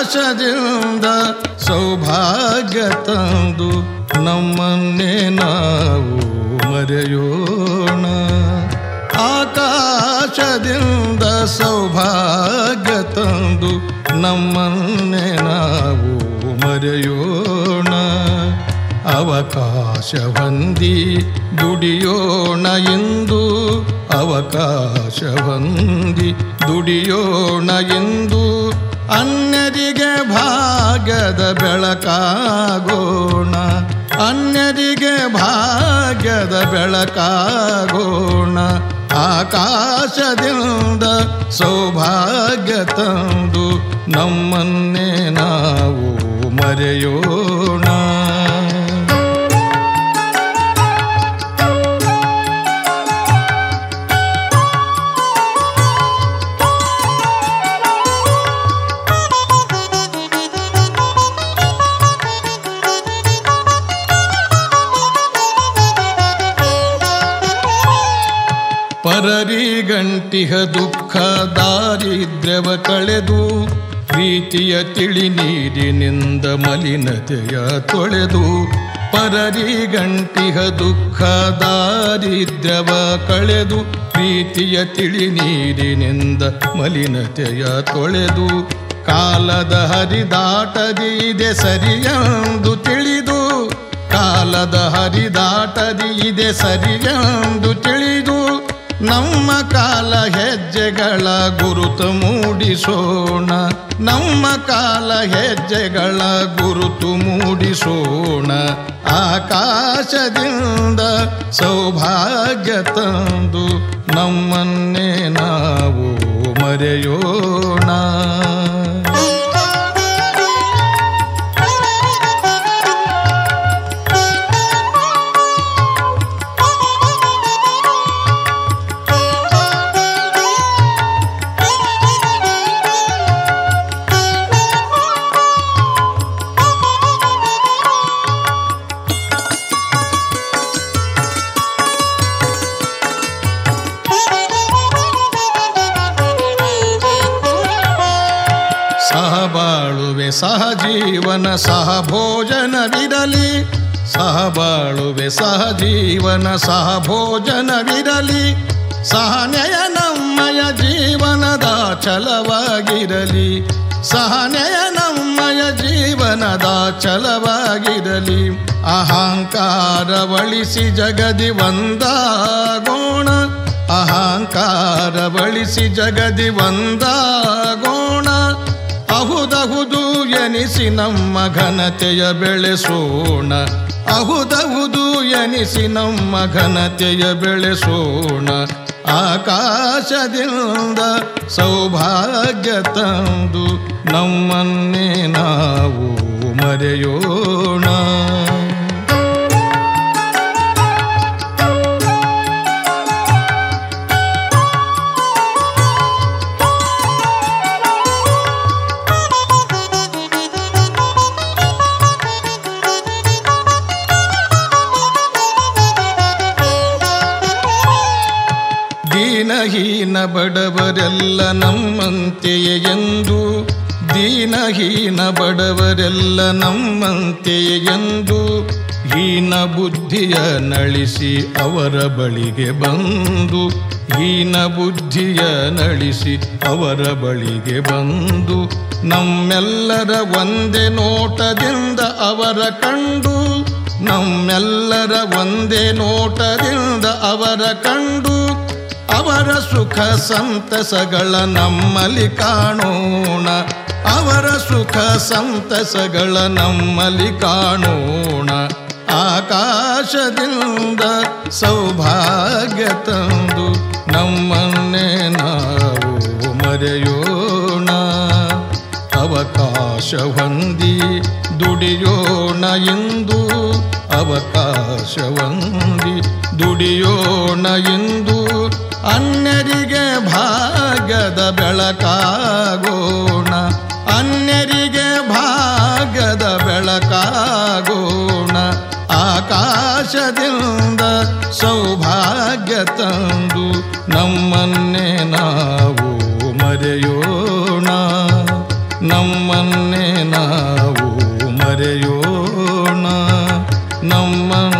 ಆಕಾಶದಿಂದ ಸೌಭಾಗ್ಯ ತಂದು ನಮ್ಮನ್ನೇ ನಾವು ಮರೆಯೋಣ ಆಕಾಶದಿಂದ ಸೌಭಾಗ್ಯ ತಂದು ನಮ್ಮನ್ನೇ ನಾವು ಮರೆಯೋಣ ಅವಕಾಶ ಹೊಂದಿ ದುಡಿಯೋಣ ಎಂದು ಅವಕಾಶ ಹೊಂದಿ ದುಡಿಯೋಣ ಎಂದು ಅನ್ಯರಿಗೆ ಭಾಗ್ಯದ ಬೆಳಕಾಗೋಣ ಅನ್ಯರಿಗೆ ಭಾಗ್ಯದ ಬೆಳಕಾಗೋಣ ಆಕಾಶದಿಂದ ಸೌಭಾಗ್ಯ ತಂದು ನಮ್ಮನ್ನೇ ನಾವು ಮರೆಯೋಣ ಪರರಿಗಂಟಿಹ ದುಃಖ ದಾರಿದ್ರ್ಯವ ಕಳೆದು ಪ್ರೀತಿಯ ತಿಳಿ ನೀರಿನಿಂದ ಮಲಿನತೆಯ ತೊಳೆದು ಪರರಿಗಂಟಿಹ ದುಃಖ ದಾರಿದ್ರ್ಯವ ಕಳೆದು ಪ್ರೀತಿಯ ತಿಳಿ ನೀರಿನಿಂದ ಮಲಿನತೆಯ ತೊಳೆದು ಕಾಲದ ಹರಿದಾಟದಿ ಇದೆ ಸರಿಯೆಂದು ತಿಳಿದು ಕಾಲದ ಹರಿದಾಟದಿ ಇದೆ ಸರಿಯೆಂದು ತಿಳಿದು ನಮ್ಮ ಕಾಲ ಹೆಜ್ಜೆಗಳ ಗುರುತು ಮೂಡಿಸೋಣ ನಮ್ಮ ಕಾಲ ಹೆಜ್ಜೆಗಳ ಗುರುತು ಮೂಡಿಸೋಣ ಆಕಾಶದಿಂದ ಸೌಭಾಗ್ಯ ತಂದು ನಮ್ಮನ್ನೇ ನಾವು ಮರೆಯೋಣ ಸಹಬಾಳುವೆ ಸಹಜೀವನ ಸಹ ಭೋಜನವಿರಲಿ ಸಹಬಾಳುವೆ ಸಹಜೀವನ ಸಹ ಭೋಜನವಿರಲಿ ಸಹನೆಯ ನಮ್ಮಯ ಜೀವನದ ಛಲವಾಗಿರಲಿ ಸಹನೆಯ ನಮ್ಮಯ ಜೀವನದ ಛಲವಾಗಿರಲಿ ಅಹಂಕಾರವಳಿಸಿ ಜಗದಿ ಒಂದಾಗೋಣ ಅಹಂಕಾರ ಬಳಿಸಿ ಜಗದಿ ಒಂದಾಗೋಣ ಅಹುದಹುದು ಎನಿಸಿ ನಮ್ಮ ಘನತೆಯ ಬೆಳೆಸೋಣ ಅಹುದಹುದು ಎನಿಸಿ ನಮ್ಮ ಘನತೆಯ ಬೆಳೆಸೋಣ ಆಕಾಶದಿಂದ ಸೌಭಾಗ್ಯ ತಂದು ನಮ್ಮನ್ನೇ ನಾವು ಮರೆಯೋಣ ದೀನಹೀನ ಬಡವರೆಲ್ಲ ನಮ್ಮಂತೆಯೇ ಎಂದು ದೀನಹೀನ ಬಡವರೆಲ್ಲ ನಮ್ಮಂತೆಯೇ ಎಂದು ಹೀನ ಬುದ್ಧಿಯ ನಳಿಸಿ ಅವರ ಬಳಿಗೆ ಬಂದು ಹೀನ ಬುದ್ಧಿಯ ನಳಿಸಿ ಅವರ ಬಳಿಗೆ ಬಂದು ನಮ್ಮೆಲ್ಲರ ಒಂದೇ ನೋಟದಿಂದ ಅವರ ಕಂಡು ನಮ್ಮೆಲ್ಲರ ಒಂದೇ ನೋಟದಿಂದ ಅವರ ಕಂಡು ಅವರ ಸುಖ ಸಂತಸಗಳ ನಮ್ಮಲ್ಲಿ ಕಾಣೋಣ ಅವರ ಸುಖ ಸಂತಸಗಳ ನಮ್ಮಲ್ಲಿ ಕಾಣೋಣ ಆಕಾಶದಿಂದ ಸೌಭಾಗ್ಯ ತಂದು ನಮ್ಮನ್ನೇ ನಾವು ಮರೆಯೋಣ ಅವಕಾಶ ಹೊಂದಿ ದುಡಿಯೋಣ ಎಂದು ಅವಕಾಶ ಹೊಂದಿ ದುಡಿಯೋಣ ಎಂದು ಅನ್ಯರಿಗೆ ಭಾಗ್ಯದ ಬೆಳಕಾಗೋಣ ಅನ್ಯರಿಗೆ ಭಾಗ್ಯದ ಬೆಳಕಾಗೋಣ ಆಕಾಶದಿಂದ ಸೌಭಾಗ್ಯ ತಂದು ನಮ್ಮನ್ನೇ ನಾವು ಮರೆಯೋಣ ನಮ್ಮನ್ನೇ ನಮ್ಮ